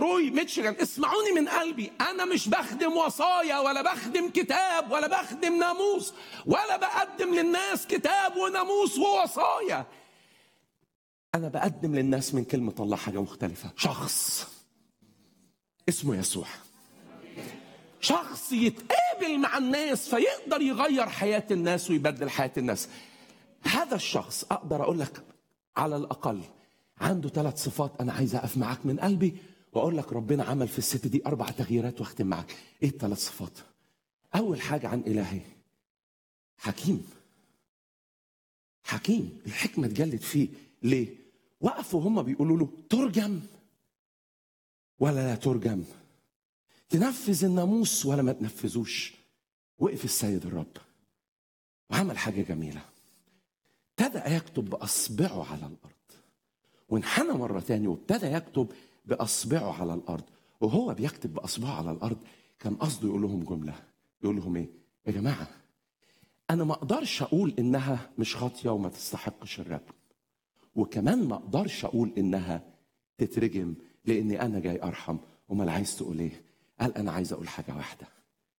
تروي ميتشيغان اسمعوني من قلبي انا مش بخدم وصايا ولا بخدم كتاب ولا بخدم ناموس ولا بقدم للناس كتاب وناموس ووصايا انا بقدم للناس من كلمه الله حاجه مختلفه شخص اسمه يسوع شخص يتقابل مع الناس فيقدر يغير حياه الناس ويبدل حياه الناس هذا الشخص اقدر اقول لك على الاقل عنده ثلاث صفات انا عايز اقف معاك من قلبي واقول لك ربنا عمل في الست دي اربع تغييرات واختم معاك ايه الثلاث صفات اول حاجه عن الهي حكيم حكيم الحكمه اتجلت فيه ليه وقفوا هم بيقولوا له ترجم ولا لا ترجم تنفذ الناموس ولا ما تنفذوش وقف السيد الرب وعمل حاجه جميله ابتدى يكتب باصبعه على الارض وانحنى مرة تاني وابتدى يكتب بأصبعه على الأرض وهو بيكتب بأصبعه على الأرض كان قصده يقول لهم جملة يقول لهم إيه يا جماعة أنا ما أقدرش أقول إنها مش خاطية وما تستحقش الرجم وكمان ما أقدرش أقول إنها تترجم لأني أنا جاي أرحم أمال عايز تقول إيه قال أنا عايز أقول حاجة واحدة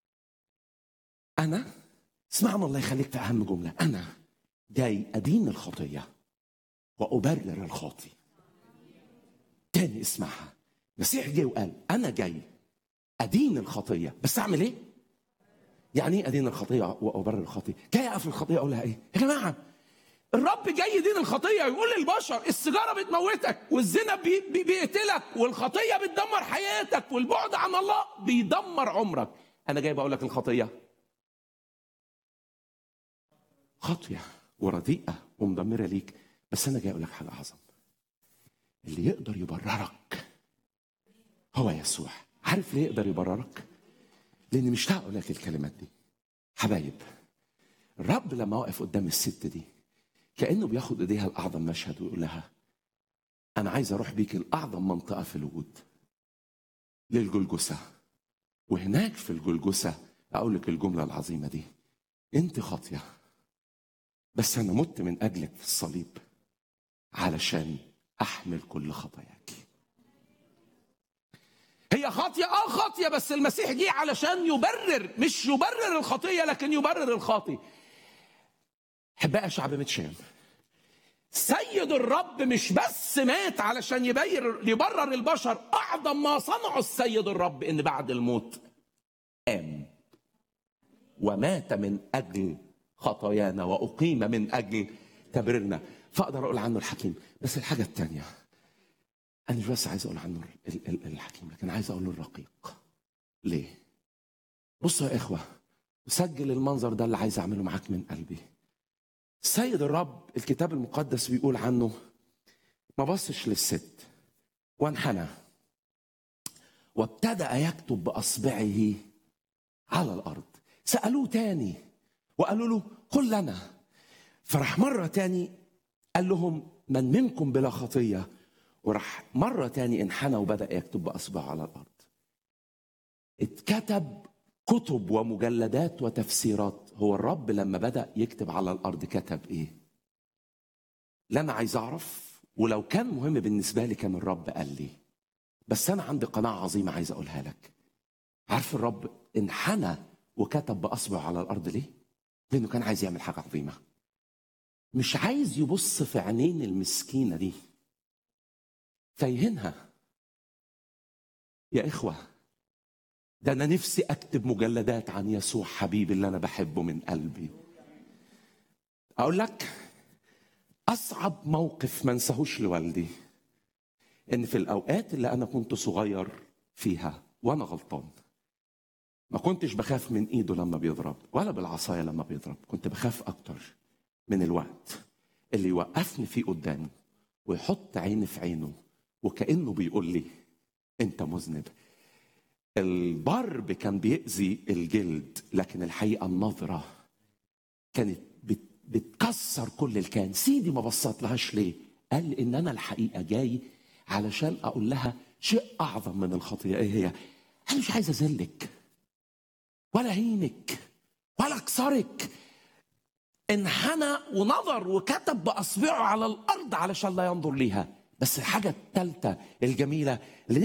أنا اسمعنا الله يخليك في أهم جملة أنا جاي أدين الخطية وأبرر الخاطي تاني اسمعها المسيح جه وقال أنا جاي أدين الخطية بس أعمل إيه؟ يعني إيه أدين الخطية وأبرر الخاطي؟ جاي أقف الخطية أقول لها إيه؟ يا جماعة الرب جاي يدين الخطية يقول للبشر السيجارة بتموتك والزنا بي بي بيقتلك والخطية بتدمر حياتك والبعد عن الله بيدمر عمرك أنا جاي بقول لك الخطية خاطية ورديئة ومدمرة ليك بس انا جاي اقول لك حاجه اعظم اللي يقدر يبررك هو يسوع عارف ليه يقدر يبررك لاني مش هقول لك الكلمات دي حبايب الرب لما وقف قدام الست دي كانه بياخد ايديها لاعظم مشهد ويقول لها انا عايز اروح بيك لاعظم منطقه في الوجود للجلجسه وهناك في الجلجسه اقول لك الجمله العظيمه دي انت خاطيه بس انا مت من اجلك في الصليب علشان احمل كل خطاياك هي خاطية اه خاطية بس المسيح جه علشان يبرر مش يبرر الخطية لكن يبرر الخاطي احبائي شعب متشام سيد الرب مش بس مات علشان يبرر يبرر البشر اعظم ما صنعه السيد الرب ان بعد الموت قام ومات من اجل خطايانا واقيم من اجل تبريرنا فاقدر اقول عنه الحكيم بس الحاجه الثانيه انا مش بس عايز اقول عنه ال- ال- الحكيم لكن عايز اقول له الرقيق ليه بصوا يا اخوه سجل المنظر ده اللي عايز اعمله معاك من قلبي السيد الرب الكتاب المقدس بيقول عنه ما بصش للست وانحنى وابتدأ يكتب بأصبعه على الأرض سألوه تاني وقالوا له قل لنا فراح مرة تاني قال لهم من منكم بلا خطية وراح مرة تاني انحنى وبدأ يكتب بأصبعه على الأرض اتكتب كتب ومجلدات وتفسيرات هو الرب لما بدأ يكتب على الأرض كتب إيه لا أنا عايز أعرف ولو كان مهم بالنسبة لي كان الرب قال لي بس أنا عندي قناعة عظيمة عايز أقولها لك عارف الرب انحنى وكتب بأصبعه على الأرض ليه؟ لأنه كان عايز يعمل حاجة عظيمة مش عايز يبص في عينين المسكينة دي فيهنها يا إخوة ده أنا نفسي أكتب مجلدات عن يسوع حبيبي اللي أنا بحبه من قلبي أقول لك أصعب موقف ما انساهوش لوالدي إن في الأوقات اللي أنا كنت صغير فيها وأنا غلطان ما كنتش بخاف من إيده لما بيضرب ولا بالعصاية لما بيضرب كنت بخاف أكتر من الوقت اللي يوقفني فيه قدامه ويحط عيني في عينه وكأنه بيقول لي أنت مذنب الضرب كان بيأذي الجلد لكن الحقيقة النظرة كانت بت بتكسر كل الكيان سيدي ما بصت لهاش ليه قال ان انا الحقيقة جاي علشان اقول لها شيء اعظم من الخطية ايه هي انا مش عايز اذلك ولا هينك ولا اكسرك انحنى ونظر وكتب باصبعه على الارض علشان لا ينظر ليها بس الحاجه الثالثه الجميله اللي